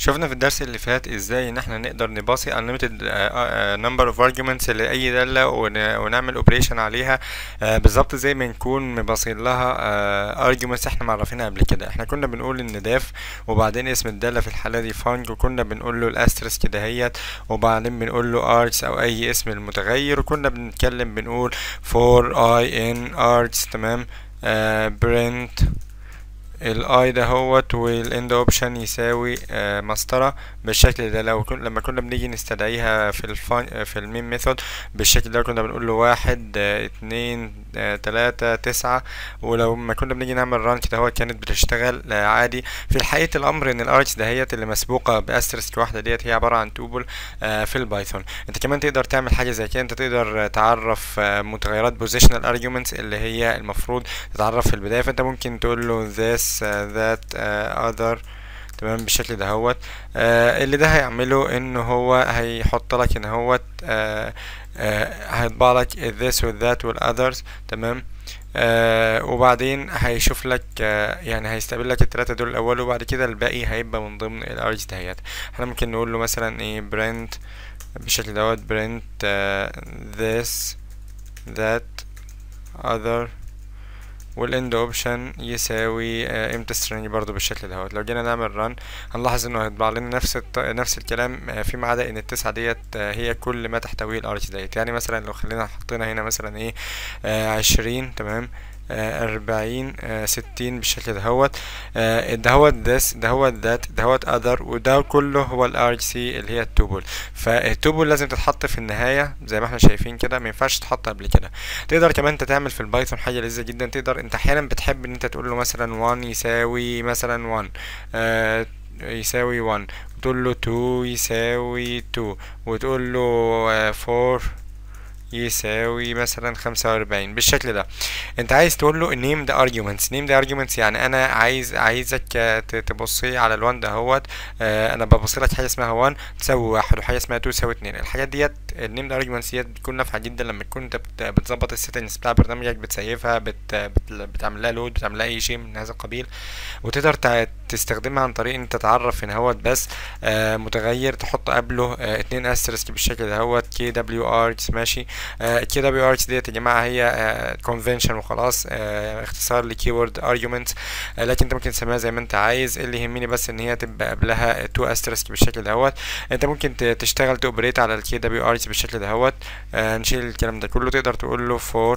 شفنا في الدرس اللي فات ازاي ان احنا نقدر نباصي unlimited آه، آه، number of arguments لأي دالة ون- ونعمل operation عليها آه، بالظبط زي ما نكون مباصين لها آه، arguments احنا معرفينها قبل كده احنا كنا بنقول ان داف وبعدين اسم الدالة في الحالة دي فانج وكنا بنقول له الاسترس دهيت وبعدين بنقول له args او اي اسم المتغير وكنا بنتكلم بنقول for i in args تمام آه print الاي ده هوت والاند اوبشن يساوي آه مسطرة بالشكل ده لو كن لما كنا بنيجي نستدعيها في الفان في المين ميثود بالشكل ده كنا بنقول له واحد آه اتنين آه تلاتة تسعة ولو ما كنا بنيجي نعمل ران كده هو كانت بتشتغل آه عادي في الحقيقة الأمر إن الأرتس دهيت اللي مسبوقة بأسترسك واحدة ديت هي عبارة عن توبل آه في البايثون أنت كمان تقدر تعمل حاجة زي كده أنت تقدر آه، تعرف آه متغيرات بوزيشنال arguments اللي هي المفروض تتعرف في البداية فأنت ممكن تقول له this uh, that uh, other تمام بالشكل ده هوت آه اللي ده هيعمله ان هو هيحط لك ان هوت آه آه هيطبع لك this و that وال others تمام آه وبعدين هيشوف لك آه يعني هيستقبل لك التلاتة دول الاول وبعد كده الباقي هيبقى من ضمن الارج دهيت احنا ممكن نقول له مثلا ايه print بالشكل دوت print آه this that other والاند اوبشن يساوي امتى string برضو بالشكل دوت لو جينا نعمل ران هنلاحظ انه هيطبع لنا نفس الط... نفس الكلام آه، فيما عدا ان التسعة ديت آه، هي كل ما تحتويه الارش ديت يعني مثلا لو خلينا حطينا هنا مثلا ايه عشرين تمام أربعين ستين بالشكل دهوت آه، دهوت this دهوت that دهوت other وده كله هو ال RC اللي هي التوبل فالتوبل لازم تتحط في النهاية زي ما احنا شايفين كده ما ينفعش تتحط قبل كده تقدر كمان انت تعمل في البايثون حاجة لذيذة جدا تقدر انت احيانا بتحب ان انت تقول له مثلا 1 يساوي مثلا 1 آه يساوي 1 وتقول له 2 يساوي 2 وتقول له آه 4 يساوي مثلا خمسة وأربعين بالشكل ده انت عايز تقول له name the arguments name the arguments يعني انا عايز عايزك آه، ت- تبصي على الوان ده هوت آه انا ببص لك حاجه اسمها 1 تساوي واحد وحاجه اسمها 2 تساوي اتنين الحاجات ديت النيم ذا arguments ديت بتكون نافعه جدا لما تكون انت بت- بتظبط السيتنجز بتاع برنامجك بتسيفها بت بت بتعمل لها لود بتعمل لها اي شيء من هذا القبيل وتقدر تع- تستخدمها عن طريق ان انت تعرف ان هوت بس آه متغير تحط قبله آه اتنين استرسك بالشكل ده هوت كي دبليو ارجز ماشي كي دبليو ارجز ديت يا جماعه هي كونفنشن وخلاص آه اختصار لكيورد ارجيومنت لكن انت ممكن تسميها زي ما انت عايز اللي يهمني بس ان هي تبقى قبلها تو استرسك بالشكل دهوت انت ممكن ت- تشتغل توبريت على الكي دبليو ارجز بالشكل دهوت آه نشيل الكلام ده كله تقدر تقول له فور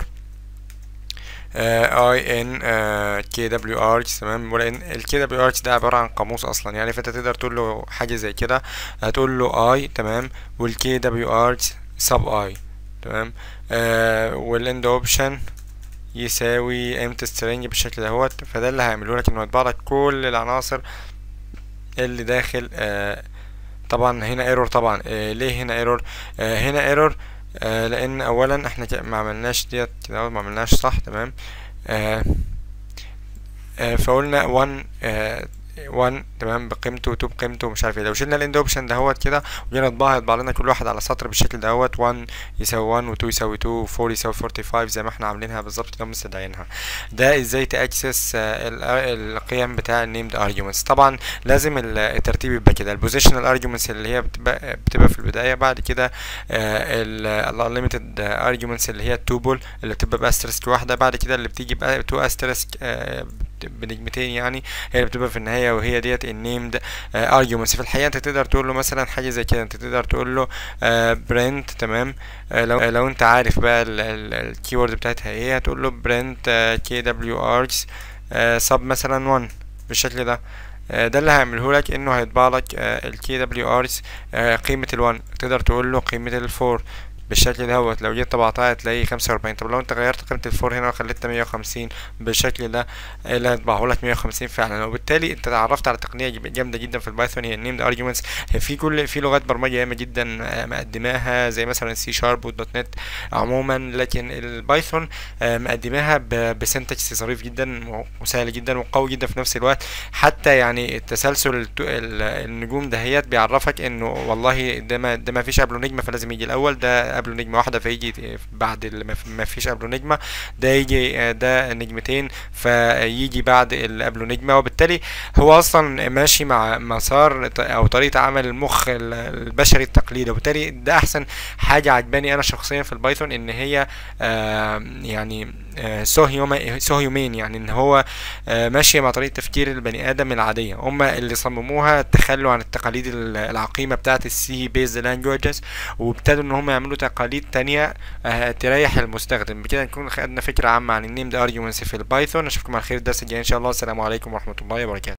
اي ان كي دبليو ارش تمام ولان الكي دبليو ارش ده عباره عن قاموس اصلا يعني فانت تقدر تقول له حاجه زي كده هتقول له اي تمام والكي دبليو ارش سب اي تمام آه والاند اوبشن يساوي امتى سترينج بالشكل دهوت فده اللي هيعمله لك انه يطبع لك كل العناصر اللي داخل آه طبعا هنا ايرور طبعا آه ليه هنا ايرور آه هنا ايرور آه لان اولا احنا كده ما عملناش ديت كده ما عملناش صح تمام آه آه فقلنا 1 آه 1 تمام بقيمته و2 بقيمته ومش عارف ايه لو شلنا الاند اوبشن دهوت كده وجينا نطبعها يطبع لنا كل واحد على سطر بالشكل دهوت 1 يساوي 1 و2 يساوي 2 و4 يساوي 45 زي ما احنا عاملينها بالظبط كده مستدعينها ده ازاي تاكسس آه ال- القيم بتاع النيمد ارجيومنتس طبعا لازم ال- الترتيب يبقى كده البوزيشنال ارجيومنتس اللي هي بتبقى بتبقى في البدايه بعد كده الانليميتد ارجيومنتس اللي هي التوبل اللي بتبقى باسترسك واحده بعد كده اللي بتيجي بقى تو استرسك بنجمتين يعني هي اللي بتبقى في النهايه وهي ديت النيمد ارجيومنتس في الحقيقه انت تقدر تقول له مثلا حاجه زي كده انت تقدر تقول له برنت تمام آه، لو آه، لو انت عارف بقى الكيورد بتاعتها ايه هتقول له برنت كي دبليو ارجز سب مثلا 1 بالشكل ده آه، ده اللي هيعمله لك انه هيطبع لك الكي دبليو ارز قيمة ال1 تقدر تقول له قيمة ال4 بالشكل دوت لو جيت طبعتها هتلاقي خمسة وأربعين طب لو انت غيرت قيمة الفور هنا وخليتها مية وخمسين بالشكل ده اللي هيطبعه لك مية وخمسين فعلا وبالتالي انت تعرفت على تقنية جب- جامدة جدا في البايثون هي النيمد ارجيومنتس في كل في لغات برمجة ياما جدا آه، مقدماها زي مثلا السي شارب والدوت نت عموما لكن البايثون آه، مقدماها بسنتكس ظريف جدا وسهل جدا وقوي جدا في نفس الوقت حتى يعني التسلسل الت- ال- النجوم دهيت بيعرفك انه والله ده ما ده ما فيش قبله نجمه فلازم يجي الاول ده قبله نجمة واحدة فيجي بعد اللي ما فيش قبله نجمة ده يجي ده نجمتين فيجي بعد اللي قبله نجمة وبالتالي هو اصلا ماشي مع مسار او طريقة عمل المخ البشري التقليدي وبالتالي ده احسن حاجة عجباني انا شخصيا في البايثون ان هي آه يعني سو هيومين يعني ان هو ماشيه مع طريقه تفكير البني ادم العاديه هم اللي صمموها تخلوا عن التقاليد العقيمه بتاعه السي بيز لانجويجز وابتدوا ان هم يعملوا تقاليد تانية تريح المستخدم بكده نكون خدنا فكره عامه عن النيمد ارجيومنتس في البايثون اشوفكم على خير الدرس الجاي ان شاء الله السلام عليكم ورحمه الله وبركاته